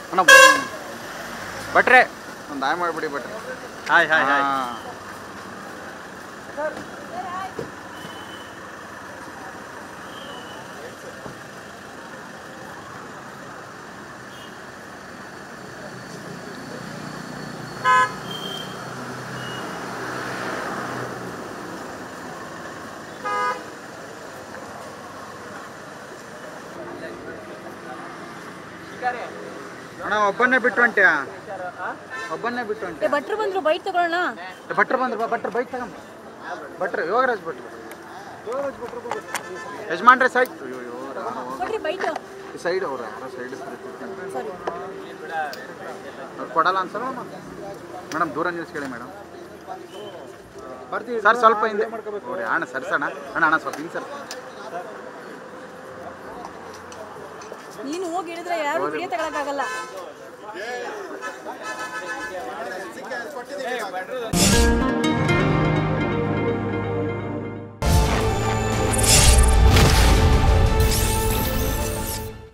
ಅಣ್ಣ ಭಟ್ರೆ ಒಂದು ಆಯ್ ಮಾಡಿಬಿಡಿ ಭಟ್ರೆ ಹಾಯ್ ಹಾಯ್ ಹಾಯ್ ಹಾ. ಅಣ್ಣ ಒಬ್ಬನ್ನೇ ಬಿಟ್ಟು ಹೊಂಟ್ಯಾ ಒಬ್ಬನ್ನೇ ಬಿಟ್ಟು ಹೊಂಟ್ಯಾ ಏ ಭಟ್ರು ಬಂದ್ರು ಬೈಟ್ ತಗೊಳ್ಳೋಣ ಏ, ಭಟ್ರು ಬಂದ್ರು ಬಾ ಭಟ್ರು ಬೈಕ್ ತಗೊಂಬ ಭಟ್ರು ಯೋಗರಾಜ್ ಭಟ್ರು ಯಜಮಾನ್ರೆ ಸೈಡ್ ಅಯ್ಯೋ ಅಯ್ಯೋ, ರಾಮ, ಹೋಗು. ಕೊಡ್ರಿ ಬೈಟು ಈ ಸೈಡ್ ಅವ್ರು ಯಾರೋ ಸೈಡ್ ಸಾರಿ ಅವ್ರು ಕೊಡಲ್ಲ ಅನ್ಸಲ್ಲ ಮೇಡಮ್ ದೂರ ನಿಲ್ಸ್ಕೊಳ್ಳಿ ಮೇಡಮ್ ಬರ್ತೀವಿ ಸರ್ ಸ್ವಲ್ಪ ಹಿಂದೆ ನೋಡಿ ಅಣ್ಣ ಸರ್ಸಣ್ಣ ಅಣ್ಣ ಅಣ್ಣ ಸ್ವಲ್ಪ ಹಿಂಗೆ ಸರ್ ನೀನು ಹೋಗಿ ಹೇಳಿದ್ರೆ ಯಾರು ವಿಡಿಯೋ ತಗೊಳಕ್ಕಾಗಲ್ಲ